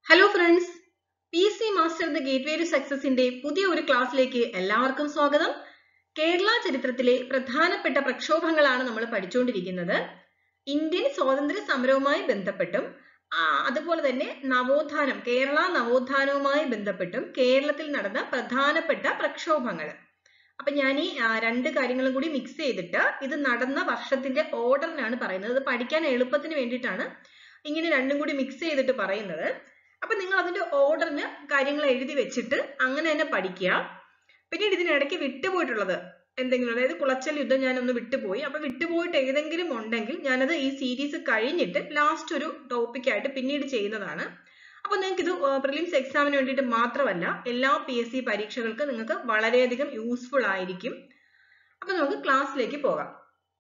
hello friends P C master the gateway to സക്സസിന്റെ പുതിയ ഒരു ക്ലാസ്സിലേക്ക് എല്ലാവർക്കും സ്വാഗതം കേരള ചരിത്രത്തിലെ പ്രധാനപ്പെട്ട പ്രക്ഷോഭങ്ങളാണ് നമ്മൾ പഠിച്ചുകൊണ്ടിരിക്കുന്നത് ഇന്ത്യൻ സ്വാതന്ത്ര്യ സമരവുമായി ബന്ധപ്പെട്ടും ആ, അതുപോലെ തന്നെ നവോത്ഥാനം കേരള നവോത്ഥാനവുമായി ബന്ധപ്പെട്ടും കേരളത്തിൽ നടന്ന പ്രധാനപ്പെട്ട പ്രക്ഷോഭങ്ങൾ അപ്പൊ ഞാൻ ഈ ആ, രണ്ട് കാര്യങ്ങളും കൂടി മിക്സ് ചെയ്തിട്ട് ഇത് നടന്ന വർഷത്തിന്റെ ഓർഡറിനാണ് പറയുന്നത് ഇത് പഠിക്കാൻ എളുപ്പത്തിന് വേണ്ടിയിട്ടാണ് ഇങ്ങനെ രണ്ടും കൂടി മിക്സ് ചെയ്തിട്ട് പറയുന്നത് അപ്പൊ നിങ്ങൾ അതിന്റെ ഓർഡറിന് കാര്യങ്ങൾ എഴുതി വെച്ചിട്ട് അങ്ങനെ തന്നെ പഠിക്കുക പിന്നീട് ഇതിനിടയ്ക്ക് വിട്ടുപോയിട്ടുള്ളത് എന്തെങ്കിലും അതായത് കുളച്ചൽ യുദ്ധം ഞാനൊന്ന് വിട്ടുപോയി അപ്പൊ വിട്ടുപോയിട്ട് ഏതെങ്കിലും ഉണ്ടെങ്കിൽ ഞാനത് ഈ സീരീസ് കഴിഞ്ഞിട്ട് ലാസ്റ്റ് ഒരു ടോപ്പിക് ആയിട്ട് പിന്നീട് ചെയ്യുന്നതാണ് അപ്പൊ നിങ്ങൾക്ക് ഇത് പ്രിലിംസ് എക്സാമിന് വേണ്ടിയിട്ട് മാത്രമല്ല എല്ലാ പി എസ് സി പരീക്ഷകൾക്ക് നിങ്ങൾക്ക് വളരെയധികം യൂസ്ഫുൾ ആയിരിക്കും അപ്പൊ നമുക്ക് ക്ലാസ്സിലേക്ക് പോകാം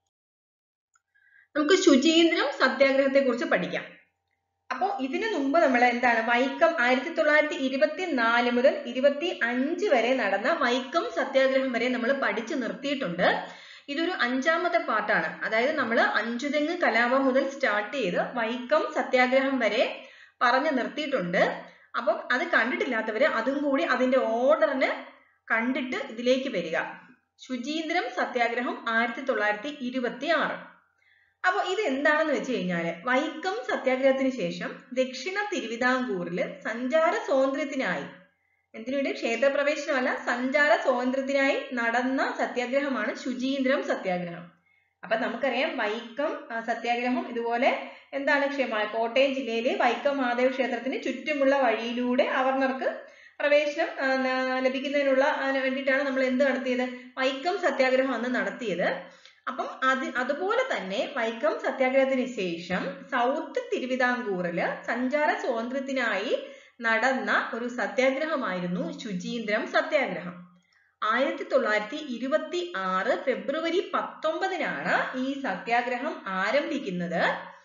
നമുക്ക് ശുചീന്ദ്രം സത്യാഗ്രഹത്തെ കുറിച്ച് പഠിക്കാം അപ്പോ ഇതിനു മുമ്പ് നമ്മൾ എന്താണ് വൈക്കം ആയിരത്തി തൊള്ളായിരത്തി ഇരുപത്തി നാല് മുതൽ ഇരുപത്തി അഞ്ച് വരെ നടന്ന വൈക്കം സത്യാഗ്രഹം വരെ നമ്മൾ പഠിച്ചു നിർത്തിയിട്ടുണ്ട് ഇതൊരു അഞ്ചാമത്തെ പാർട്ടാണ് അതായത് നമ്മൾ അഞ്ചുതെങ്ങ് കലാപം മുതൽ സ്റ്റാർട്ട് ചെയ്ത് വൈക്കം സത്യാഗ്രഹം വരെ പറഞ്ഞു നിർത്തിയിട്ടുണ്ട് അപ്പം അത് കണ്ടിട്ടില്ലാത്തവര് അതും കൂടി അതിന്റെ ഓർഡറിന് കണ്ടിട്ട് ഇതിലേക്ക് വരിക ശുചീന്ദ്രം സത്യാഗ്രഹം ആയിരത്തി തൊള്ളായിരത്തി ഇരുപത്തി ആറ് അപ്പൊ ഇത് എന്താണെന്ന് വെച്ച് കഴിഞ്ഞാല് വൈക്കം സത്യാഗ്രഹത്തിന് ശേഷം ദക്ഷിണ തിരുവിതാംകൂറിൽ സഞ്ചാര സ്വാതന്ത്ര്യത്തിനായി എന്തിനുവേണ്ടി ക്ഷേത്രപ്രവേശനമല്ല സഞ്ചാര സ്വാതന്ത്ര്യത്തിനായി നടന്ന സത്യാഗ്രഹമാണ് ശുചീന്ദ്രം സത്യാഗ്രഹം അപ്പൊ നമുക്കറിയാം വൈക്കം ആ, സത്യാഗ്രഹം ഇതുപോലെ എന്താണ് ക്ഷേമ കോട്ടയം ജില്ലയിലെ വൈക്കം മഹാദേവ ക്ഷേത്രത്തിന് ചുറ്റുമുള്ള വഴിയിലൂടെ അവർണർക്ക് പ്രവേശനം ആ, ന- ലഭിക്കുന്നതിനുള്ള അതിന് വേണ്ടിയിട്ടാണ് നമ്മൾ എന്ത് നടത്തിയത് വൈക്കം സത്യാഗ്രഹം അന്ന് നടത്തിയത് അപ്പം അത് അതുപോലെ തന്നെ വൈക്കം സത്യാഗ്രഹത്തിന് ശേഷം സൗത്ത് തിരുവിതാംകൂറില് സഞ്ചാര സ്വാതന്ത്ര്യത്തിനായി നടന്ന ഒരു സത്യാഗ്രഹമായിരുന്നു ശുചീന്ദ്രം സത്യാഗ്രഹം ആയിരത്തി തൊള്ളായിരത്തി ഇരുപത്തി ആറ് ഫെബ്രുവരി പത്തൊമ്പതിനാണ് ഈ സത്യാഗ്രഹം ആരംഭിക്കുന്നത്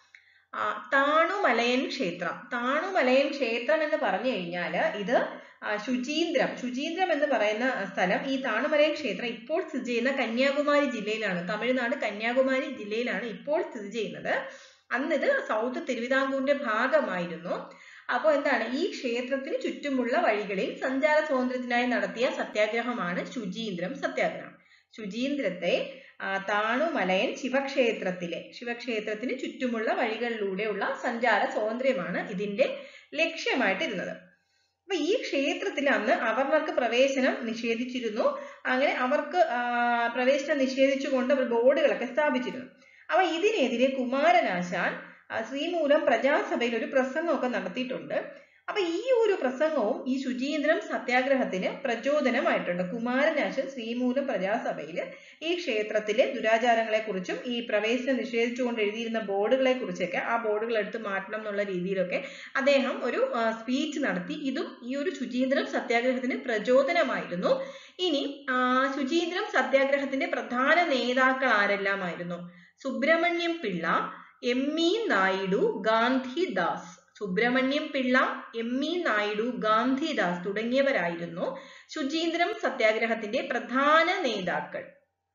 ആ, താണുമലയൻ ക്ഷേത്രം താണുമലയൻ ക്ഷേത്രം എന്ന് പറഞ്ഞു കഴിഞ്ഞാല് ഇത് ആ, ശുചീന്ദ്രം ശുചീന്ദ്രം എന്ന് പറയുന്ന സ്ഥലം ഈ താണുമലയൻ ക്ഷേത്രം ഇപ്പോൾ സ്ഥിതി ചെയ്യുന്ന കന്യാകുമാരി ജില്ലയിലാണ് തമിഴ്നാട് കന്യാകുമാരി ജില്ലയിലാണ് ഇപ്പോൾ സ്ഥിതി ചെയ്യുന്നത് അന്ന് ഇത് സൗത്ത് തിരുവിതാംകൂറിന്റെ ഭാഗമായിരുന്നു അപ്പോൾ എന്താണ് ഈ ക്ഷേത്രത്തിന് ചുറ്റുമുള്ള വഴികളിൽ സഞ്ചാര സ്വാതന്ത്ര്യത്തിനായി നടത്തിയ സത്യാഗ്രഹമാണ് ശുചീന്ദ്രം സത്യാഗ്രഹം ശുചീന്ദ്രത്തെ ആ, താണുമലയൻ ശിവക്ഷേത്രത്തിലെ ശിവക്ഷേത്രത്തിന് ചുറ്റുമുള്ള വഴികളിലൂടെയുള്ള സഞ്ചാര സ്വാതന്ത്ര്യമാണ് ഇതിന്റെ ലക്ഷ്യമായിട്ടിരുന്നത് അപ്പൊ ഈ ക്ഷേത്രത്തിൽ അന്ന് അവർണർക്ക് പ്രവേശനം നിഷേധിച്ചിരുന്നു അങ്ങനെ അവർക്ക് ആ, പ്രവേശനം നിഷേധിച്ചുകൊണ്ട് അവർ ബോർഡുകളൊക്കെ സ്ഥാപിച്ചിരുന്നു അപ്പൊ ഇതിനെതിരെ കുമാരനാശാൻ ആ, ശ്രീമൂലം പ്രജാസഭയിൽ ഒരു പ്രസംഗമൊക്കെ നടത്തിയിട്ടുണ്ട് അപ്പൊ ഈ ഒരു പ്രസംഗവും ഈ ശുചീന്ദ്രം സത്യാഗ്രഹത്തിന് പ്രചോദനമായിട്ടുണ്ട് കുമാരനാശൻ ശ്രീമൂലം പ്രജാസഭയിൽ ഈ ക്ഷേത്രത്തിലെ ദുരാചാരങ്ങളെ കുറിച്ചും ഈ പ്രവേശനം നിഷേധിച്ചുകൊണ്ട് എഴുതിയിരുന്ന ബോർഡുകളെ കുറിച്ചൊക്കെ ആ ബോർഡുകൾ എടുത്ത് മാറ്റണം എന്നുള്ള രീതിയിലൊക്കെ അദ്ദേഹം ഒരു സ്പീച്ച് നടത്തി ഇതും ഈ ഒരു ശുചീന്ദ്രം സത്യാഗ്രഹത്തിന് പ്രചോദനമായിരുന്നു ഇനി ആ, ശുചീന്ദ്രം സത്യാഗ്രഹത്തിന്റെ പ്രധാന നേതാക്കൾ ആരെല്ലാമായിരുന്നു Subramaniam Pillai M E Naidu Gandhidas Subramaniam Pillai M E Naidu Gandhidas തുടങ്ങിയവരായിരുന്നു ശുചീന്ദ്രം സത്യാഗ്രഹത്തിന്റെ പ്രധാന നേതാക്കൾ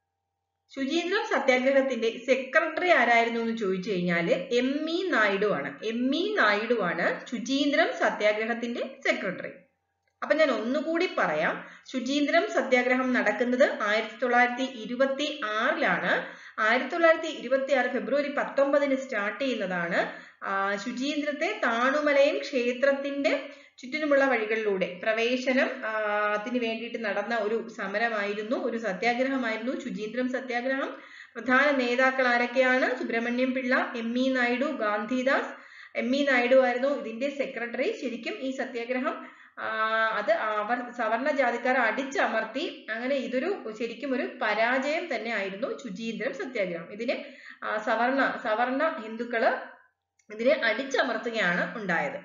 ശുചീന്ദ്രം സത്യാഗ്രഹത്തിന്റെ സെക്രട്ടറി ആരായിരുന്നു എന്ന് ചോദിച്ചു കഴിഞ്ഞാല് എം ഇ നായിഡു ആണ് എം ഇ നായിഡു ആണ് ശുചീന്ദ്രം സത്യാഗ്രഹത്തിന്റെ സെക്രട്ടറി അപ്പൊ ഞാൻ ഒന്നുകൂടി പറയാം ശുചീന്ദ്രം സത്യാഗ്രഹം നടക്കുന്നത് ആയിരത്തി തൊള്ളായിരത്തി ഇരുപത്തി ആറിലാണ് ആയിരത്തി തൊള്ളായിരത്തി ഇരുപത്തി ആറ് ഫെബ്രുവരി പത്തൊമ്പതിന് സ്റ്റാർട്ട് ചെയ്യുന്നതാണ് ആ, ശുചീന്ദ്രത്തെ താണുമലയൻ ക്ഷേത്രത്തിന്റെ ചുറ്റിനുമുള്ള വഴികളിലൂടെ പ്രവേശനം ആ, ത്തിന് വേണ്ടിയിട്ട് നടന്ന ഒരു സമരമായിരുന്നു ഒരു സത്യാഗ്രഹമായിരുന്നു ശുചീന്ദ്രം സത്യാഗ്രഹം പ്രധാന നേതാക്കൾ ആരൊക്കെയാണ് Subramaniam Pillai M E Naidu Gandhidas M E Naidu ആയിരുന്നു ഇതിന്റെ സെക്രട്ടറി ശരിക്കും ഈ സത്യാഗ്രഹം ആ, അത് അവർ സവർണ ജാതിക്കാർ അടിച്ചമർത്തി അങ്ങനെ ഇതൊരു ശരിക്കും ഒരു പരാജയം തന്നെ ആയിരുന്നു ശുചീന്ദ്രം സത്യാഗ്രഹം ഇതിന് ആ, സവർണ സവർണ ഹിന്ദുക്കള് ഇതിനെ അടിച്ചമർത്തുകയാണ് ഉണ്ടായത്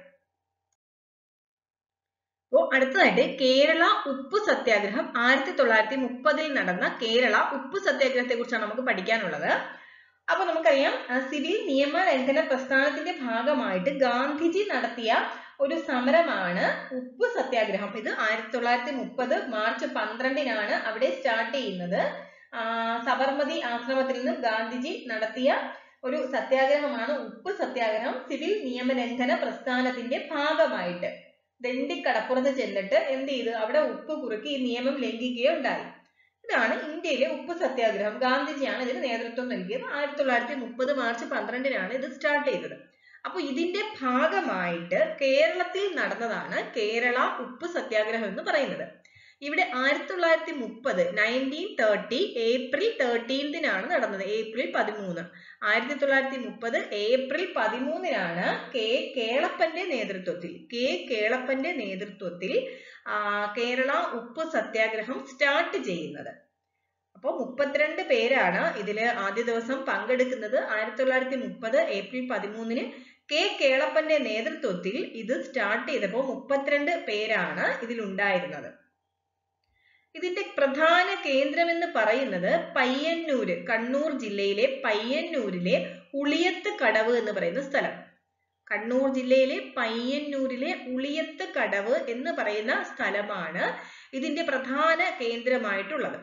അപ്പോ അടുത്തതായിട്ട് കേരള ഉപ്പ് സത്യാഗ്രഹം ആയിരത്തി തൊള്ളായിരത്തി മുപ്പതിൽ നടന്ന കേരള ഉപ്പ് സത്യാഗ്രഹത്തെ കുറിച്ചാണ് നമുക്ക് പഠിക്കാനുള്ളത് അപ്പൊ നമുക്കറിയാം ആ, സിവിൽ നിയമ ലംഘന പ്രസ്ഥാനത്തിന്റെ ഭാഗമായിട്ട് ഗാന്ധിജി നടത്തിയ ഒരു സമരമാണ് ഉപ്പ് സത്യാഗ്രഹം ഇത് ആയിരത്തി തൊള്ളായിരത്തി മുപ്പത് മാർച്ച് പന്ത്രണ്ടിനാണ് അവിടെ സ്റ്റാർട്ട് ചെയ്യുന്നത് ആ, സബർമതി ആശ്രമത്തിൽ നിന്ന് ഗാന്ധിജി നടത്തിയ ഒരു സത്യാഗ്രഹമാണ് ഉപ്പ് സത്യാഗ്രഹം സിവിൽ നിയമലംഘന പ്രസ്ഥാനത്തിന്റെ ഭാഗമായിട്ട് ദണ്ഡിക്കടപ്പുറത്ത് ചെന്നിട്ട് എന്ത് ചെയ്തു അവിടെ ഉപ്പ് കുറുക്കി ഈ നിയമം ലംഘിക്കുകയുണ്ടായി ഇതാണ് ഇന്ത്യയിലെ ഉപ്പ് സത്യാഗ്രഹം ഗാന്ധിജിയാണ് ഇതിന് നേതൃത്വം നൽകിയത് ആയിരത്തി തൊള്ളായിരത്തി മുപ്പത് മാർച്ച് പന്ത്രണ്ടിനാണ് ഇത് സ്റ്റാർട്ട് ചെയ്തത് അപ്പൊ ഇതിന്റെ ഭാഗമായിട്ട് കേരളത്തിൽ നടന്നതാണ് കേരള ഉപ്പ് സത്യാഗ്രഹം എന്ന് പറയുന്നത് ഇവിടെ ആയിരത്തി തൊള്ളായിരത്തി മുപ്പത് നയൻറ്റീൻ തേർട്ടി ഏപ്രിൽ തേർട്ടീൻതിനാണ് നടന്നത് ഏപ്രിൽ പതിമൂന്ന് ആയിരത്തി തൊള്ളായിരത്തി മുപ്പത് ഏപ്രിൽ പതിമൂന്നിനാണ് കെ കേളപ്പന്റെ നേതൃത്വത്തിൽ കെ കേളപ്പന്റെ നേതൃത്വത്തിൽ ആ, കേരള ഉപ്പ് സത്യാഗ്രഹം സ്റ്റാർട്ട് ചെയ്യുന്നത് അപ്പോൾ മുപ്പത്തിരണ്ട് പേരാണ് ഇതില് ആദ്യ ദിവസം പങ്കെടുക്കുന്നത് ആയിരത്തി തൊള്ളായിരത്തി മുപ്പത് ഏപ്രിൽ പതിമൂന്നിന് കെ കേളപ്പന്റെ നേതൃത്വത്തിൽ ഇത് സ്റ്റാർട്ട് ചെയ്തപ്പോൾ മുപ്പത്തിരണ്ട് പേരാണ് ഇതിലുണ്ടായിരുന്നത് ഇതിന്റെ പ്രധാന കേന്ദ്രമെന്ന് പറയുന്നത് പയ്യന്നൂര് കണ്ണൂർ ജില്ലയിലെ പയ്യന്നൂരിലെ ഉളിയത്ത് കടവ് എന്ന് പറയുന്ന സ്ഥലം കണ്ണൂർ ജില്ലയിലെ പയ്യന്നൂരിലെ ഉളിയത്ത് കടവ് എന്ന് പറയുന്ന സ്ഥലമാണ് ഇതിന്റെ പ്രധാന കേന്ദ്രമായിട്ടുള്ളത്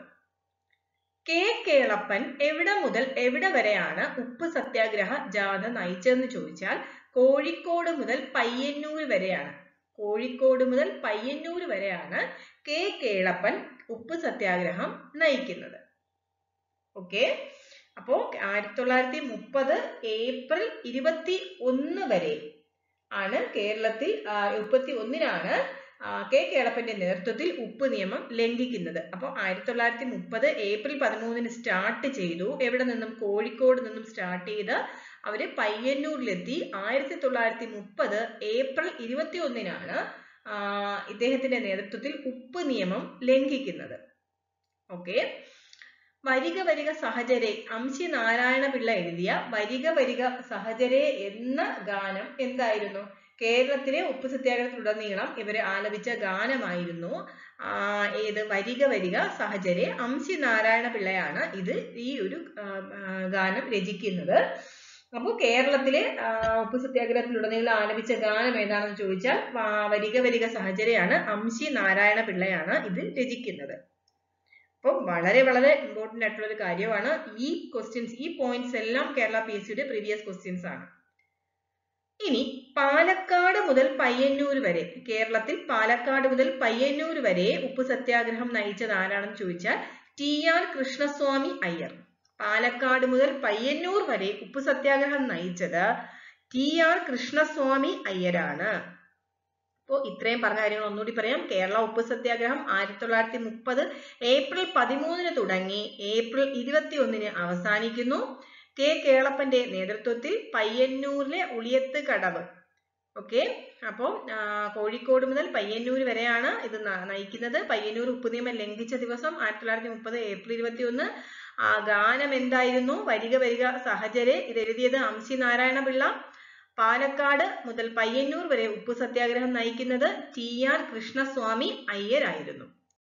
കെ കേളപ്പൻ എവിടെ മുതൽ എവിടെ വരെയാണ് ഉപ്പ് സത്യാഗ്രഹ ജാഥ നയിച്ചതെന്ന് ചോദിച്ചാൽ കോഴിക്കോട് മുതൽ പയ്യന്നൂർ വരെയാണ് കോഴിക്കോട് മുതൽ പയ്യന്നൂർ വരെയാണ് കെ കേളപ്പൻ ഉപ്പ് സത്യാഗ്രഹം നയിക്കുന്നത് ഓക്കെ അപ്പോ ആയിരത്തി തൊള്ളായിരത്തി മുപ്പത് ഏപ്രിൽ ഇരുപത്തി ഒന്ന് വരെ ആണ് കേരളത്തിൽ മുപ്പത്തി ഒന്നിനാണ് ആ, കെ കേളപ്പന്റെ നേതൃത്വത്തിൽ ഉപ്പ് നിയമം ലംഘിക്കുന്നത് അപ്പോൾ ആയിരത്തി തൊള്ളായിരത്തി മുപ്പത് ഏപ്രിൽ പതിമൂന്നിന് സ്റ്റാർട്ട് ചെയ്തു എവിടെ നിന്നും കോഴിക്കോട് നിന്നും സ്റ്റാർട്ട് ചെയ്ത് അവര് പയ്യന്നൂരിലെത്തി ആയിരത്തി തൊള്ളായിരത്തി മുപ്പത് ഏപ്രിൽ ഇരുപത്തി ഒന്നിനാണ് ഇദ്ദേഹത്തിന്റെ നേതൃത്വത്തിൽ ഉപ്പ് നിയമം ലംഘിക്കുന്നത് ഓക്കെ വരിക വരിക സഹചരെ അംശി നാരായണ പിള്ള എഴുതിയ വരിക വരിക സഹചരെ എന്ന ഗാനം എന്തായിരുന്നു കേരളത്തിലെ ഉപ്പ് സത്യാഗ്രഹത്തിലുടനീളം ഇവര് ആലപിച്ച ഗാനമായിരുന്നു ആ, ഏത് വരിക വരിക സഹചരെ അംശി നാരായണ പിള്ളയാണ് ഇത് ഈ ഒരു ആ, ആ, ഗാനം രചിക്കുന്നത് അപ്പോൾ കേരളത്തിലെ ആ, ഉപ്പ് സത്യാഗ്രഹത്തിലുടനീളം ആലപിച്ച ഗാനം ഏതാണെന്ന് ചോദിച്ചാൽ വാ- വരിക വരിക സഹചര്യാണ് അംശി നാരായണ പിള്ളയാണ് ഇത് രചിക്കുന്നത് അപ്പം വളരെ വളരെ ഇമ്പോർട്ടന്റ് ആയിട്ടുള്ള ഒരു കാര്യമാണ് ഈ ക്വസ്റ്റ്യൻസ് ഈ പോയിന്റ്സ് എല്ലാം കേരള പി എസ് സിയുടെ പ്രീവിയസ് ക്വസ്റ്റ്യൻസ് ആണ് ഇനി പാലക്കാട് മുതൽ പയ്യന്നൂർ വരെ കേരളത്തിൽ പാലക്കാട് മുതൽ പയ്യന്നൂർ വരെ ഉപ്പ് സത്യാഗ്രഹം നയിച്ചത് ആരാണെന്ന് ചോദിച്ചാൽ ടി ആർ കൃഷ്ണസ്വാമി അയ്യർ പാലക്കാട് മുതൽ പയ്യന്നൂർ വരെ ഉപ്പ് സത്യാഗ്രഹം നയിച്ചത് ടി ആർ കൃഷ്ണസ്വാമി അയ്യരാണ് അപ്പോൾ ഇത്രയും പറഞ്ഞ കാര്യങ്ങൾ ഒന്നുകൂടി പറയാം കേരള ഉപ്പ് സത്യാഗ്രഹം ആയിരത്തി തൊള്ളായിരത്തി മുപ്പത് ഏപ്രിൽ പതിമൂന്നിന് തുടങ്ങി ഏപ്രിൽ ഇരുപത്തി ഒന്നിന് അവസാനിക്കുന്നു കെ കേളപ്പന്റെ നേതൃത്വത്തിൽ പയ്യന്നൂരിലെ ഉളിയത്ത് കടവ് ഓക്കെ അപ്പോൾ കോഴിക്കോട് മുതൽ പയ്യന്നൂർ വരെയാണ് ഇത് ന- നയിക്കുന്നത് പയ്യന്നൂർ ഉപ്പ് നിയമം ലംഘിച്ച ദിവസം ആയിരത്തി തൊള്ളായിരത്തി മുപ്പത് ഏപ്രിൽ ഇരുപത്തി ഒന്ന് ആ ഗാനം എന്തായിരുന്നു വരിക വരിക സഹചരെ ഇത് എഴുതിയത് അംശി നാരായണ പിള്ള പാലക്കാട് മുതൽ പയ്യന്നൂർ വരെ ഉപ്പു സത്യാഗ്രഹം നയിക്കുന്നത് ടി ആർ കൃഷ്ണസ്വാമി അയ്യരായിരുന്നു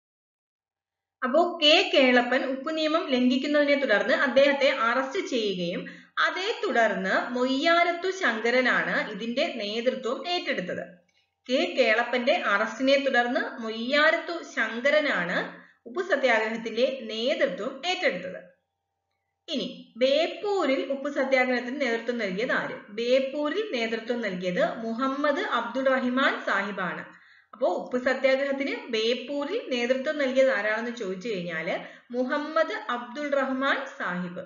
അപ്പോ കെ കേളപ്പൻ ഉപ്പു നിയമം ലംഘിക്കുന്നതിനെ തുടർന്ന് അദ്ദേഹത്തെ അറസ്റ്റ് ചെയ്യുകയും അതേ തുടർന്ന് മൊയ്യാലത്തു ശങ്കരനാണ് ഇതിന്റെ നേതൃത്വം ഏറ്റെടുത്തത് കെ കേളപ്പന്റെ അറസ്റ്റിനെ തുടർന്ന് മൊയ്യാലത്തു ശങ്കരനാണ് ഉപ്പു സത്യാഗ്രഹത്തിന്റെ നേതൃത്വം ഏറ്റെടുത്തത് ഇനി ബേപ്പൂരിൽ ഉപ്പു സത്യാഗ്രഹത്തിന് നേതൃത്വം നൽകിയത് ആര് ബേപ്പൂരിൽ നേതൃത്വം നൽകിയത് മുഹമ്മദ് അബ്ദുൾ റഹിമാൻ സാഹിബാണ് അപ്പോ ഉപ്പു സത്യാഗ്രഹത്തിന് ബേപ്പൂരിൽ നേതൃത്വം നൽകിയത് ആരാണെന്ന് ചോദിച്ചു കഴിഞ്ഞാല് മുഹമ്മദ് അബ്ദുൾ റഹ്മാൻ സാഹിബ്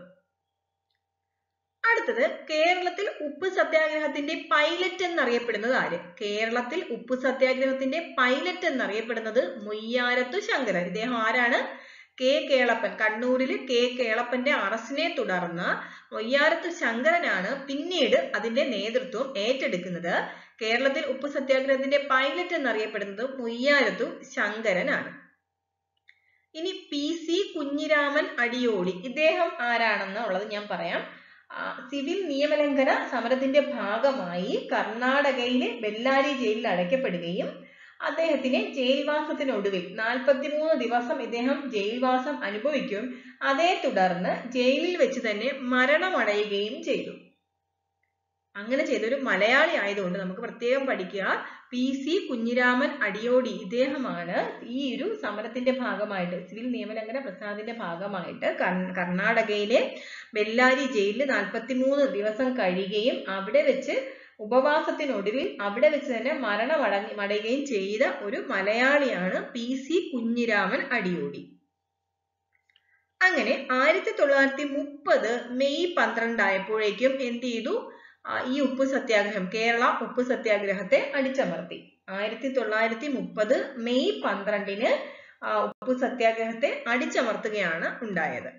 അടുത്തത് കേരളത്തിൽ ഉപ്പ് സത്യാഗ്രഹത്തിന്റെ പൈലറ്റ് എന്നറിയപ്പെടുന്നത് ആര് കേരളത്തിൽ ഉപ്പ് സത്യാഗ്രഹത്തിന്റെ പൈലറ്റ് എന്നറിയപ്പെടുന്നത് മുയ്യാരത്തു ശങ്കരൻ ഇദ്ദേഹം ആരാണ് കെ കേളപ്പൻ കണ്ണൂരിൽ കെ കേളപ്പന്റെ അറസ്റ്റിനെ തുടർന്ന് മൊയ്യാരത്ത് ശങ്കരനാണ് പിന്നീട് അതിന്റെ നേതൃത്വം ഏറ്റെടുക്കുന്നത് കേരളത്തിൽ ഉപ്പ് സത്യാഗ്രഹത്തിന്റെ പൈലറ്റ് എന്നറിയപ്പെടുന്നത് മൊയ്യാരത്തു ശങ്കരനാണ് ഇനി പി സി കുഞ്ഞിരാമൻ അടിയോടി ഇദ്ദേഹം ആരാണെന്നുള്ളത് ഞാൻ പറയാം ആ, സിവിൽ നിയമലംഘന സമരത്തിന്റെ ഭാഗമായി കർണാടകയിലെ ബെല്ലാരി ജയിലിൽ അടയ്ക്കപ്പെടുകയും അദ്ദേഹത്തിന് ജയിൽവാസത്തിനൊടുവിൽ നാൽപ്പത്തിമൂന്ന് ദിവസം ഇദ്ദേഹം ജയിൽവാസം അനുഭവിക്കുകയും അതേ തുടർന്ന് ജയിലിൽ വെച്ച് തന്നെ മരണമടയുകയും ചെയ്തു അങ്ങനെ ചെയ്ത ഒരു മലയാളി ആയതുകൊണ്ട് നമുക്ക് പ്രത്യേകം പഠിക്കുക പി സി കുഞ്ഞിരാമൻ അടിയോടി ഇദ്ദേഹമാണ് ഈ ഒരു സമരത്തിന്റെ ഭാഗമായിട്ട് സിവിൽ നിയമലംഘന പ്രസ്ഥാനത്തിന്റെ ഭാഗമായിട്ട് കർ- കർണാടകയിലെ ബെല്ലാരി ജയിലിൽ നാൽപ്പത്തിമൂന്ന് ദിവസം കഴിയുകയും അവിടെ വെച്ച് ഉപവാസത്തിനൊടുവിൽ അവിടെ വെച്ച് തന്നെ മരണമടങ്ങി മടയുകയും ചെയ്ത ഒരു മലയാളിയാണ് പി സി കുഞ്ഞിരാമൻ അടിയോടി അങ്ങനെ ആയിരത്തി തൊള്ളായിരത്തി മുപ്പത് മെയ് പന്ത്രണ്ട് ആയപ്പോഴേക്കും എന്ത് ചെയ്തു ആ, ഈ ഉപ്പ് സത്യാഗ്രഹം കേരള ഉപ്പ് സത്യാഗ്രഹത്തെ അടിച്ചമർത്തി ആയിരത്തി തൊള്ളായിരത്തി മുപ്പത് മെയ് പന്ത്രണ്ടിന് ആ, ഉപ്പ് സത്യാഗ്രഹത്തെ അടിച്ചമർത്തുകയാണ് ഉണ്ടായത്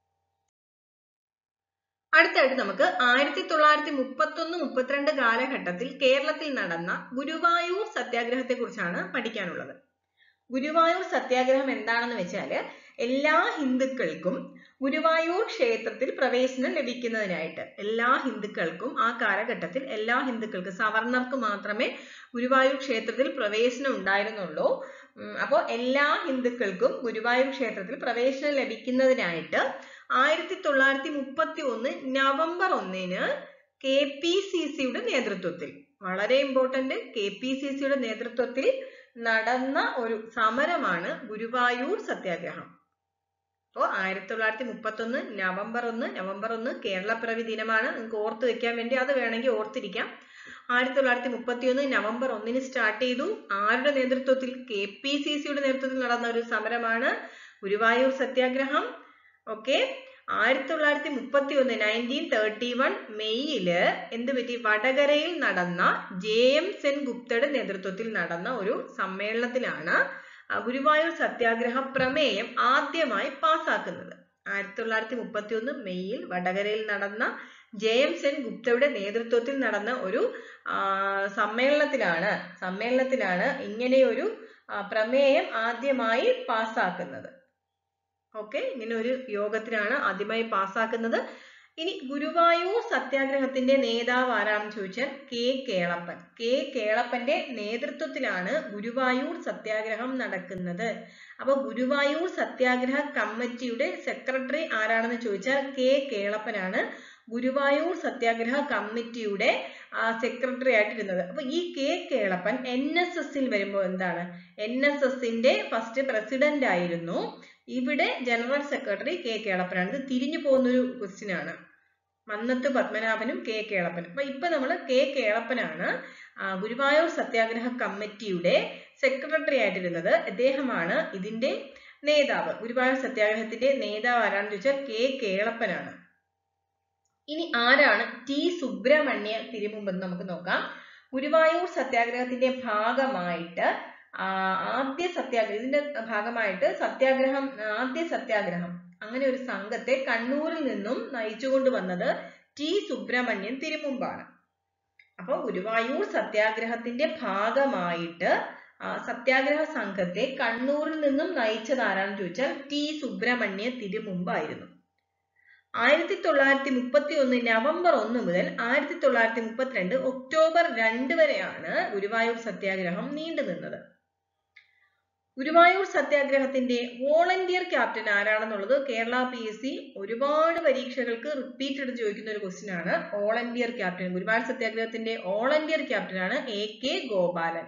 അടുത്തായിട്ട് നമുക്ക് ആയിരത്തി തൊള്ളായിരത്തി മുപ്പത്തൊന്ന് മുപ്പത്തിരണ്ട് കാലഘട്ടത്തിൽ കേരളത്തിൽ നടന്ന ഗുരുവായൂർ സത്യാഗ്രഹത്തെ കുറിച്ചാണ് പഠിക്കാനുള്ളത് ഗുരുവായൂർ സത്യാഗ്രഹം എന്താണെന്ന് വെച്ചാല് എല്ലാ ഹിന്ദുക്കൾക്കും ഗുരുവായൂർ ക്ഷേത്രത്തിൽ പ്രവേശനം ലഭിക്കുന്നതിനായിട്ട് എല്ലാ ഹിന്ദുക്കൾക്കും ആ കാലഘട്ടത്തിൽ എല്ലാ ഹിന്ദുക്കൾക്കും സവർണർക്ക് മാത്രമേ ഗുരുവായൂർ ക്ഷേത്രത്തിൽ പ്രവേശനം ഉണ്ടായിരുന്നുള്ളൂ ഉം, അപ്പോൾ എല്ലാ ഹിന്ദുക്കൾക്കും ഗുരുവായൂർ ക്ഷേത്രത്തിൽ പ്രവേശനം ലഭിക്കുന്നതിനായിട്ട് ആയിരത്തി തൊള്ളായിരത്തി മുപ്പത്തി ഒന്ന് നവംബർ ഒന്നിന് കെ പി സി സിയുടെ നേതൃത്വത്തിൽ വളരെ ഇമ്പോർട്ടന്റ് കെ പി സി സിയുടെ നേതൃത്വത്തിൽ നടന്ന ഒരു സമരമാണ് ഗുരുവായൂർ സത്യാഗ്രഹം അപ്പോൾ ആയിരത്തി തൊള്ളായിരത്തി മുപ്പത്തി ഒന്ന് നവംബർ ഒന്ന് നവംബർ ഒന്ന് കേരളപ്പിറവി ദിനമാണ് നിങ്ങൾക്ക് ഓർത്ത് വെക്കാൻ വേണ്ടി അത് വേണമെങ്കിൽ ഓർത്തിരിക്കാം ആയിരത്തി തൊള്ളായിരത്തി മുപ്പത്തി ഒന്ന് നവംബർ ഒന്നിന് സ്റ്റാർട്ട് ചെയ്തു ആരുടെ നേതൃത്വത്തിൽ കെ പി സി സിയുടെ നേതൃത്വത്തിൽ നടന്ന ഒരു സമരമാണ് ഗുരുവായൂർ സത്യാഗ്രഹം ഓക്കെ ആയിരത്തി തൊള്ളായിരത്തി മുപ്പത്തി ഒന്ന് നയൻറ്റീൻ തേർട്ടി വൺ മെയ്യില് എന്ത് പറ്റി വടകരയിൽ നടന്ന ജെ എം സെൻ ഗുപ്തയുടെ നേതൃത്വത്തിൽ നടന്ന ഒരു സമ്മേളനത്തിലാണ് ആ ഗുരുവായൂർ സത്യാഗ്രഹ പ്രമേയം ആദ്യമായി പാസാക്കുന്നത് ആയിരത്തി തൊള്ളായിരത്തി മുപ്പത്തി ഒന്ന് മെയ്യിൽ വടകരയിൽ നടന്ന ജെ എം സെൻ ഗുപ്തയുടെ നേതൃത്വത്തിൽ നടന്ന ഒരു ആ, സമ്മേളനത്തിലാണ് സമ്മേളനത്തിലാണ് ഇങ്ങനെയൊരു ആ, പ്രമേയം ആദ്യമായി പാസാക്കുന്നത് ഓക്കെ ഇങ്ങനെ ഒരു യോഗത്തിലാണ് ആദ്യമായി പാസ്സാക്കുന്നത് ഇനി ഗുരുവായൂർ സത്യാഗ്രഹത്തിന്റെ നേതാവ് ആരാണെന്ന് ചോദിച്ചാൽ കെ കേളപ്പൻ കെ കേളപ്പന്റെ നേതൃത്വത്തിലാണ് ഗുരുവായൂർ സത്യാഗ്രഹം നടക്കുന്നത് അപ്പൊ ഗുരുവായൂർ സത്യാഗ്രഹ കമ്മിറ്റിയുടെ സെക്രട്ടറി ആരാണെന്ന് ചോദിച്ചാൽ കെ കേളപ്പനാണ് ഗുരുവായൂർ സത്യാഗ്രഹ കമ്മിറ്റിയുടെ സെക്രട്ടറി ആയിട്ടിരുന്നത് അപ്പൊ ഈ കെ കേളപ്പൻ എൻ എസ് എസിൽ വരുമ്പോൾ എന്താണ് എൻ എസ് എസിന്റെ ഫസ്റ്റ് പ്രസിഡന്റ് ആയിരുന്നു ഇവിടെ ജനറൽ സെക്രട്ടറി കെ കേളപ്പനാണ് ഇത് തിരിഞ്ഞു പോകുന്ന ഒരു ക്വസ്റ്റ്യൻ ആണ് മന്നത്ത് പത്മനാഭനും കെ കേളപ്പനും അപ്പൊ ഇപ്പൊ നമ്മൾ കെ കേളപ്പനാണ് ആ, ഗുരുവായൂർ സത്യാഗ്രഹ കമ്മിറ്റിയുടെ സെക്രട്ടറി ആയിട്ടിരുന്നത് അദ്ദേഹമാണ് ഇതിന്റെ നേതാവ് ഗുരുവായൂർ സത്യാഗ്രഹത്തിന്റെ നേതാവ് ആരാണെന്ന് ചോദിച്ചാൽ കെ കേളപ്പനാണ് ഇനി ആരാണ് ടി സുബ്രഹ്മണ്യ തിരുമുമ്പ് എന്ന് നമുക്ക് നോക്കാം ഗുരുവായൂർ സത്യാഗ്രഹത്തിന്റെ ഭാഗമായിട്ട് ആ, ആദ്യ സത്യാഗ്രഹം ഇതിന്റെ ഭാഗമായിട്ട് സത്യാഗ്രഹം ആദ്യ സത്യാഗ്രഹം അങ്ങനെ ഒരു സംഘത്തെ കണ്ണൂരിൽ നിന്നും നയിച്ചുകൊണ്ട് വന്നത് ടി സുബ്രഹ്മണ്യൻ തിരുമുമ്പാണ് അപ്പൊ ഗുരുവായൂർ സത്യാഗ്രഹത്തിന്റെ ഭാഗമായിട്ട് ആ, സത്യാഗ്രഹ സംഘത്തെ കണ്ണൂരിൽ നിന്നും നയിച്ചത് ആരാണെന്ന് ചോദിച്ചാൽ ടി സുബ്രഹ്മണ്യ തിരുമുമ്പായിരുന്നു ആയിരത്തി തൊള്ളായിരത്തി മുപ്പത്തി ഒന്ന് നവംബർ ഒന്ന് മുതൽ ആയിരത്തി തൊള്ളായിരത്തി മുപ്പത്തിരണ്ട് ഒക്ടോബർ രണ്ട് വരെയാണ് ഗുരുവായൂർ സത്യാഗ്രഹം നീണ്ടു നിന്നത് ഗുരുവായൂർ സത്യാഗ്രഹത്തിന്റെ വോളണ്ടിയർ ക്യാപ്റ്റൻ ആരാണെന്നുള്ളത് കേരള പി എസ് സി ഒരുപാട് പരീക്ഷകൾക്ക് റിപ്പീറ്റ് എടുത്ത് ചോദിക്കുന്ന ഒരു ക്വസ്റ്റ്യൻ ആണ് വോളണ്ടിയർ ക്യാപ്റ്റൻ ഗുരുവായൂർ സത്യാഗ്രഹത്തിന്റെ വോളണ്ടിയർ ക്യാപ്റ്റൻ ആണ് A K Gopalan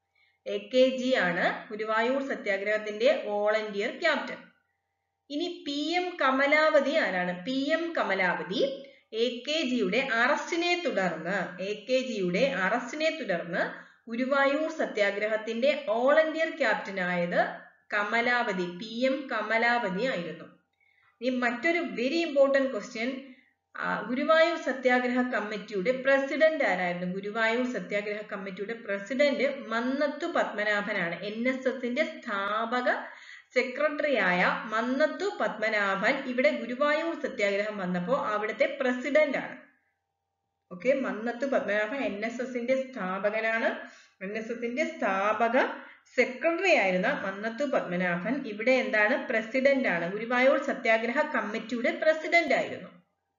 A K G ആണ് ഗുരുവായൂർ സത്യാഗ്രഹത്തിന്റെ വോളണ്ടിയർ ക്യാപ്റ്റൻ ഇനി പി എം കമലാവതി ആരാണ് P M Kamalavathi A K ജിയുടെ അറസ്റ്റിനെ തുടർന്ന് എ കെ ജിയുടെ അറസ്റ്റിനെ തുടർന്ന് ഗുരുവായൂർ സത്യാഗ്രഹത്തിന്റെ വോളണ്ടിയർ ക്യാപ്റ്റൻ ആയത് കമലാവതി പി എം കമലാവതി ആയിരുന്നു ഇനി മറ്റൊരു വെരി ഇമ്പോർട്ടന്റ് ക്വസ്റ്റ്യൻ ഗുരുവായൂർ സത്യാഗ്രഹ കമ്മിറ്റിയുടെ പ്രസിഡന്റ് ആരായിരുന്നു ഗുരുവായൂർ സത്യാഗ്രഹ കമ്മിറ്റിയുടെ പ്രസിഡന്റ് മന്നത്തു പത്മനാഭനാണ് എൻ എസ് എസിന്റെ സ്ഥാപക സെക്രട്ടറിയായ മന്നത്തു പത്മനാഭൻ ഇവിടെ ഗുരുവായൂർ സത്യാഗ്രഹം വന്നപ്പോൾ അവിടുത്തെ പ്രസിഡന്റ് ആണ് okay Mannathu Padmanabhan N S എസിന്റെ സ്ഥാപകനാണ് എൻ എസ് എസിന്റെ സ്ഥാപക സെക്രട്ടറി ആയിരുന്ന മന്നത്തു പത്മനാഭൻ ഇവിടെ എന്താണ് പ്രസിഡന്റ് ആണ് ഗുരുവായൂർ സത്യാഗ്രഹ കമ്മിറ്റിയുടെ പ്രസിഡന്റ് ആയിരുന്നു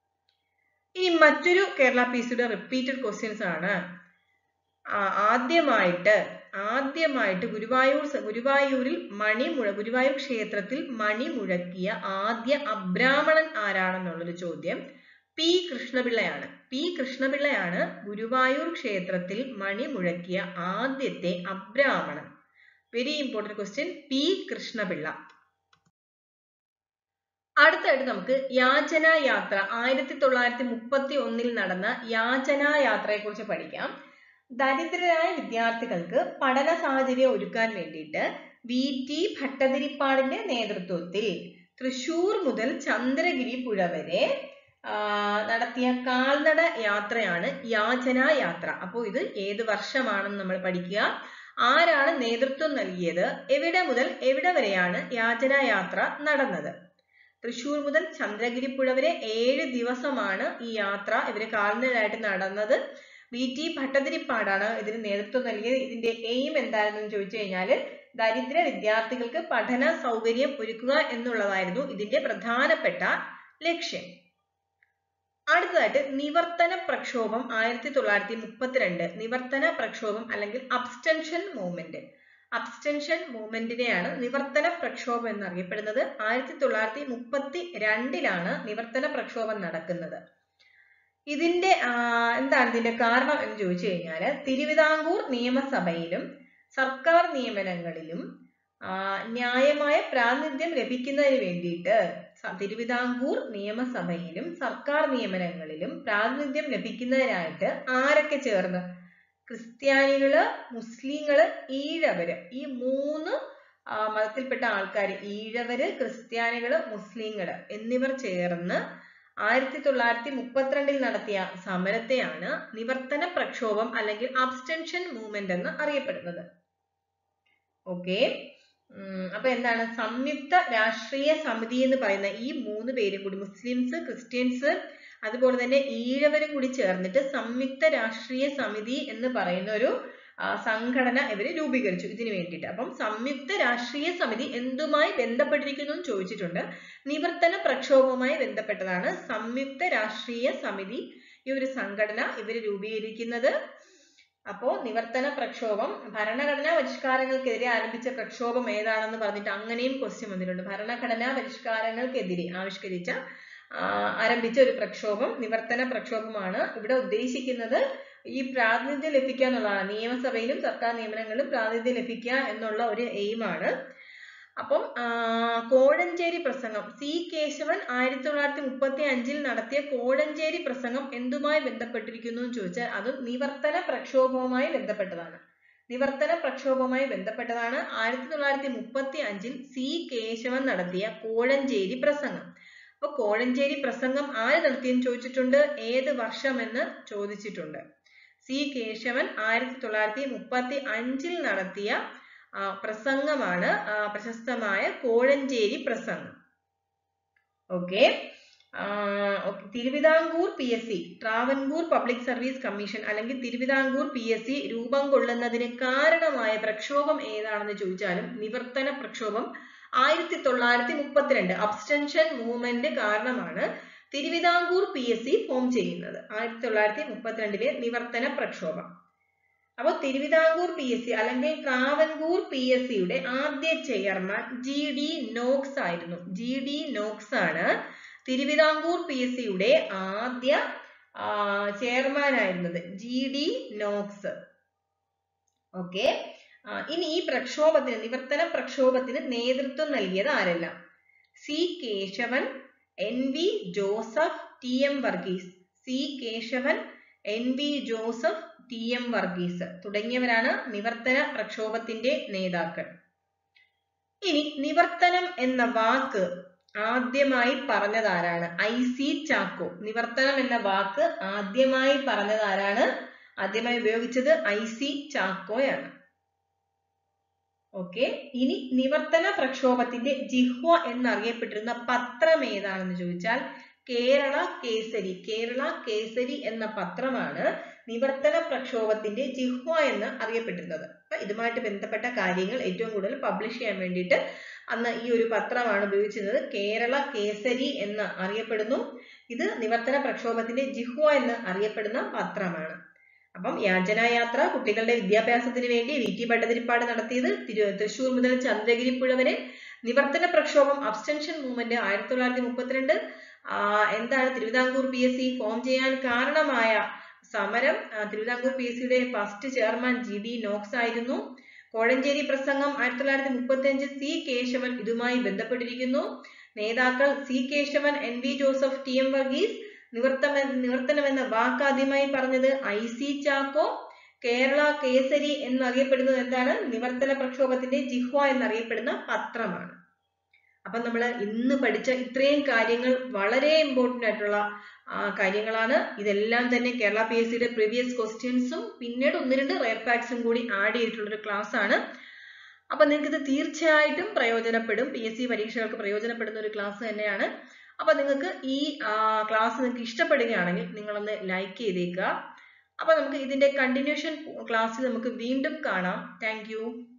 ഇനി മറ്റൊരു കേരള പി സിയുടെ റിപ്പീറ്റഡ് ക്വസ്റ്റ്യൻസ് ആണ് ആ, ആദ്യമായിട്ട് ആദ്യമായിട്ട് ഗുരുവായൂർ സ- ഗുരുവായൂരിൽ മണി മുഴ ഗുരുവായൂർ ക്ഷേത്രത്തിൽ മണി മുഴക്കിയ ആദ്യ അബ്രാഹ്മണൻ ആരാണെന്നുള്ളൊരു ചോദ്യം പി കൃഷ്ണപിള്ളയാണ് പി കൃഷ്ണപിള്ളയാണ് ഗുരുവായൂർ ക്ഷേത്രത്തിൽ മണി മുഴക്കിയ ആദ്യത്തെ അബ്രാഹ്മണൻ very important question P Krishnapillai അടുത്തായിട്ട് നമുക്ക് യാചനാ യാത്ര ആയിരത്തി തൊള്ളായിരത്തി മുപ്പത്തി ഒന്നിൽ നടന്ന യാചനാ യാത്രയെ കുറിച്ച് പഠിക്കാം ദരിദ്രരായ വിദ്യാർത്ഥികൾക്ക് പഠന സാഹചര്യം ഒരുക്കാൻ വേണ്ടിയിട്ട് വി ടി ഭട്ടതിരിപ്പാടിന്റെ നേതൃത്വത്തിൽ തൃശൂർ മുതൽ ചന്ദ്രഗിരി പുഴ വരെ ആ, നടത്തിയ കാൽനട യാത്രയാണ് യാചനാ യാത്ര അപ്പോൾ ഇത് ഏത് വർഷമാണെന്ന് നമ്മൾ പഠിക്കുക ആരാണ് നേതൃത്വം നൽകിയത് എവിടെ മുതൽ എവിടെ വരെയാണ് യാചനാ യാത്ര നടന്നത് തൃശൂർ മുതൽ ചന്ദ്രഗിരി പുഴ വരെ ഏഴ് ദിവസമാണ് ഈ യാത്ര ഇവര് കാൽനടയായിട്ട് നടന്നത് വി ടി ഭട്ടതിരിപ്പാടാണ് ഇതിന് നേതൃത്വം നൽകിയത് ഇതിന്റെ എയിം എന്താണെന്ന് ചോദിച്ചു കഴിഞ്ഞാൽ ദരിദ്ര വിദ്യാർത്ഥികൾക്ക് പഠന സൗകര്യം ഒരുക്കുക എന്നുള്ളതായിരുന്നു ഇതിന്റെ പ്രധാനപ്പെട്ട ലക്ഷ്യം അടുത്തതായിട്ട് നിവർത്തന പ്രക്ഷോഭം ആയിരത്തി തൊള്ളായിരത്തി മുപ്പത്തിരണ്ട് നിവർത്തന പ്രക്ഷോഭം അല്ലെങ്കിൽ അബ്സ്റ്റൻഷൻ മൂവ്മെന്റ് അബ്സ്റ്റൻഷൻ മൂവ്മെന്റിനെയാണ് നിവർത്തന പ്രക്ഷോഭം എന്നറിയപ്പെടുന്നത് ആയിരത്തി തൊള്ളായിരത്തി മുപ്പത്തി രണ്ടിലാണ് നിവർത്തന പ്രക്ഷോഭം നടക്കുന്നത് ഇതിന്റെ ആ, എന്താണ് ഇതിന്റെ കാരണം എന്ന് ചോദിച്ചു കഴിഞ്ഞാൽ തിരുവിതാംകൂർ നിയമസഭയിലും സർക്കാർ നിയമനങ്ങളിലും ആ, ന്യായമായ പ്രാതിനിധ്യം ലഭിക്കുന്നതിന് വേണ്ടിയിട്ട് സ- തിരുവിതാംകൂർ നിയമസഭയിലും സർക്കാർ നിയമനങ്ങളിലും പ്രാതിനിധ്യം ലഭിക്കുന്നതിനായിട്ട് ആരൊക്കെ ചേർന്ന് ക്രിസ്ത്യാനികള് മുസ്ലിങ്ങള് ഈഴവര് ഈ മൂന്ന് ആ, മതത്തിൽപ്പെട്ട ആൾക്കാർ ഈഴവര് ക്രിസ്ത്യാനികള് മുസ്ലിങ്ങള് എന്നിവർ ചേർന്ന് ആയിരത്തി തൊള്ളായിരത്തി മുപ്പത്തിരണ്ടിൽ നടത്തിയ സമരത്തെയാണ് നിവർത്തന പ്രക്ഷോഭം അല്ലെങ്കിൽ അബ്സ്റ്റൻഷൻ മൂവ്മെന്റ് എന്ന് അറിയപ്പെടുന്നത് ഓക്കെ അപ്പൊ എന്താണ് സംയുക്ത രാഷ്ട്രീയ സമിതി എന്ന് പറയുന്ന ഈ മൂന്ന് പേരും കൂടി മുസ്ലിംസ് ക്രിസ്ത്യൻസ് അതുപോലെ തന്നെ ഈഴവരും കൂടി ചേർന്നിട്ട് സംയുക്ത രാഷ്ട്രീയ സമിതി എന്ന് പറയുന്ന ഒരു ആ, സംഘടന ഇവര് രൂപീകരിച്ചു ഇതിനു വേണ്ടിയിട്ട് അപ്പം സംയുക്ത രാഷ്ട്രീയ സമിതി എന്തുമായി ബന്ധപ്പെട്ടിരിക്കുന്നു എന്ന് ചോദിച്ചിട്ടുണ്ട് നിവർത്തന പ്രക്ഷോഭവുമായി ബന്ധപ്പെട്ടതാണ് സംയുക്ത രാഷ്ട്രീയ സമിതി ഈ ഒരു സംഘടന ഇവര് രൂപീകരിക്കുന്നത് അപ്പോ നിവർത്തന പ്രക്ഷോഭം ഭരണഘടനാ പരിഷ്കാരങ്ങൾക്കെതിരെ ആരംഭിച്ച പ്രക്ഷോഭം ഏതാണെന്ന് പറഞ്ഞിട്ട് അങ്ങനെയും ക്വസ്റ്റ്യൻ വന്നിട്ടുണ്ട് ഭരണഘടനാ പരിഷ്കാരങ്ങൾക്കെതിരെ ആവിഷ്കരിച്ച ആ, ആരംഭിച്ച ഒരു പ്രക്ഷോഭം നിവർത്തന പ്രക്ഷോഭമാണ് ഇവിടെ ഉദ്ദേശിക്കുന്നത് ഈ പ്രാതിനിധ്യം ലഭിക്കുക എന്നുള്ളതാണ് നിയമസഭയിലും സർക്കാർ നിയമനങ്ങളിലും പ്രാതിനിധ്യം ലഭിക്കുക എന്നുള്ള ഒരു എയിമാണ് അപ്പം ആ, കോഴഞ്ചേരി പ്രസംഗം സി കേശവൻ ആയിരത്തി തൊള്ളായിരത്തി മുപ്പത്തി അഞ്ചിൽ നടത്തിയ കോഴഞ്ചേരി പ്രസംഗം എന്തുമായി ബന്ധപ്പെട്ടിരിക്കുന്നു എന്ന് ചോദിച്ചാൽ അതും നിവർത്തന പ്രക്ഷോഭവുമായി ബന്ധപ്പെട്ടതാണ് നിവർത്തന പ്രക്ഷോഭവുമായി ബന്ധപ്പെട്ടതാണ് ആയിരത്തി തൊള്ളായിരത്തി മുപ്പത്തി അഞ്ചിൽ സി കേശവൻ നടത്തിയ കോഴഞ്ചേരി പ്രസംഗം അപ്പൊ കോഴഞ്ചേരി പ്രസംഗം ആര് നടത്തിയെന്ന് ചോദിച്ചിട്ടുണ്ട് ഏത് വർഷമെന്ന് ചോദിച്ചിട്ടുണ്ട് സി കേശവൻ ആയിരത്തി തൊള്ളായിരത്തി മുപ്പത്തി അഞ്ചിൽ നടത്തിയ ആ, പ്രസംഗമാണ് ആ, പ്രശസ്തമായ കോഴഞ്ചേരി പ്രസംഗം okay Thiruvithamkur P S C Travancore public service commission അല്ലെങ്കിൽ തിരുവിതാംകൂർ പി എസ് സി രൂപം കൊള്ളുന്നതിന് കാരണമായ പ്രക്ഷോഭം ഏതാണെന്ന് ചോദിച്ചാലും നിവർത്തന പ്രക്ഷോഭം ആയിരത്തി തൊള്ളായിരത്തി മുപ്പത്തിരണ്ട് അബ്സ്റ്റൻഷൻ മൂവ്മെന്റ് കാരണമാണ് Thiruvithamkur P S C form ചെയ്യുന്നത് ആയിരത്തി തൊള്ളായിരത്തി മുപ്പത്തിരണ്ടിലെ നിവർത്തന പ്രക്ഷോഭം അപ്പോൾ തിരുവിതാംകൂർ പി എസ് സി അല്ലെങ്കിൽ ട്രാവൻകൂർ പി എസ് സിയുടെ ആദ്യ ചെയർമാൻ ജി ഡി നോക്സ് ആയിരുന്നു ജി ഡി നോക്സ് ആണ് തിരുവിതാംകൂർ പി എസ് സിയുടെ ആദ്യ ചെയർമാൻ ആയിരുന്നത് ജി ഡി നോക്സ് ഓക്കെ ഇനി ഈ പ്രക്ഷോഭത്തിന് നിവർത്തന പ്രക്ഷോഭത്തിന് നേതൃത്വം നൽകിയത് ആരെല്ലാം C Kesavan N V Joseph T M Varghese C Kesavan N V Joseph T M Varghese തുടങ്ങിയവരാണ് നിവർത്തന പ്രക്ഷോഭത്തിന്റെ നേതാക്കൾ ഇനി നിവർത്തനം എന്ന വാക്ക് ആദ്യമായി പറഞ്ഞതാരാണ് ഐ സി ചാക്കോ നിവർത്തനം എന്ന വാക്ക് ആദ്യമായി പറഞ്ഞതാരാണ് ആദ്യമായി ഉപയോഗിച്ചത് ഐ സി ചാക്കോയാണ് ഓക്കെ ഇനി നിവർത്തന പ്രക്ഷോഭത്തിന്റെ ജിഹ്വ എന്നറിയപ്പെട്ടിരുന്ന പത്രം ഏതാണെന്ന് ചോദിച്ചാൽ കേരള കേസരി കേരള കേസരി എന്ന പത്രമാണ് നിവർത്തന പ്രക്ഷോഭത്തിന്റെ ജിഹ്വ എന്ന് അറിയപ്പെട്ടിരുന്നത് അപ്പൊ ഇതുമായിട്ട് ബന്ധപ്പെട്ട കാര്യങ്ങൾ ഏറ്റവും കൂടുതൽ പബ്ലിഷ് ചെയ്യാൻ വേണ്ടിയിട്ട് അന്ന് ഈ ഒരു പത്രമാണ് ഉപയോഗിച്ചിരുന്നത് കേരള കേസരി എന്ന് അറിയപ്പെടുന്നു ഇത് നിവർത്തന പ്രക്ഷോഭത്തിന്റെ ജിഹ്വ എന്ന് അറിയപ്പെടുന്ന പത്രമാണ് അപ്പം യാചനായാത്ര കുട്ടികളുടെ വിദ്യാഭ്യാസത്തിന് വേണ്ടി വി ടി ഭട്ടതിരിപ്പാട് നടത്തിയത് തിരു തൃശൂർ മുതൽ ചന്ദ്രഗിരി പുഴ വരെ നിവർത്തന പ്രക്ഷോഭം അബ്സ്റ്റൻഷൻ മൂവ്മെന്റ് ആയിരത്തി തൊള്ളായിരത്തി മുപ്പത്തിരണ്ട് ആ, എന്താണ് Thiruvithamkur P S C form ചെയ്യാൻ കാരണമായ സമരം ആ, തിരുവിതാംകൂർ പി എസ് സിയുടെ first chairman G D Knox ആയിരുന്നു കോഴഞ്ചേരി പ്രസംഗം ആയിരത്തി തൊള്ളായിരത്തി മുപ്പത്തി അഞ്ച് സി കേശവൻ ഇതുമായി ബന്ധപ്പെട്ടിരിക്കുന്നു നേതാക്കൾ C Kesavan N V Joseph T M Varghese നിവർത്തമ നിവർത്തനം എന്ന വാക്ക് ആദ്യമായി പറഞ്ഞത് ഐ സി ചാക്കോ കേരള കേസരി എന്നറിയപ്പെടുന്നത് എന്താണ് നിവർത്തന പ്രക്ഷോഭത്തിന്റെ ജിഹ്വ എന്നറിയപ്പെടുന്ന പത്രമാണ് അപ്പൊ നമ്മൾ ഇന്ന് പഠിച്ച ഇത്രയും കാര്യങ്ങൾ വളരെ ഇമ്പോർട്ടന്റ് ആയിട്ടുള്ള ആ, കാര്യങ്ങളാണ് ഇതെല്ലാം തന്നെ കേരള പി എസ് സിയുടെ പ്രീവിയസ് ക്വസ്റ്റ്യൻസും പിന്നീട് ഒന്ന് രണ്ട് റെയർ ഫാക്ട്സും കൂടി ആഡ് ചെയ്തിട്ടുള്ള ഒരു ക്ലാസ് ആണ് അപ്പൊ നിങ്ങൾക്ക് ഇത് തീർച്ചയായിട്ടും പ്രയോജനപ്പെടും പി എസ് സി പരീക്ഷകൾക്ക് പ്രയോജനപ്പെടുന്ന ഒരു ക്ലാസ് തന്നെയാണ് അപ്പൊ നിങ്ങൾക്ക് ഈ ക്ലാസ് നിങ്ങൾക്ക് ഇഷ്ടപ്പെടുകയാണെങ്കിൽ നിങ്ങളൊന്ന് ലൈക്ക് ചെയ്തേക്കുക അപ്പൊ നമുക്ക് ഇതിന്റെ കണ്ടിന്യൂഷൻ ക്ലാസ്സിൽ നമുക്ക് വീണ്ടും കാണാം താങ്ക്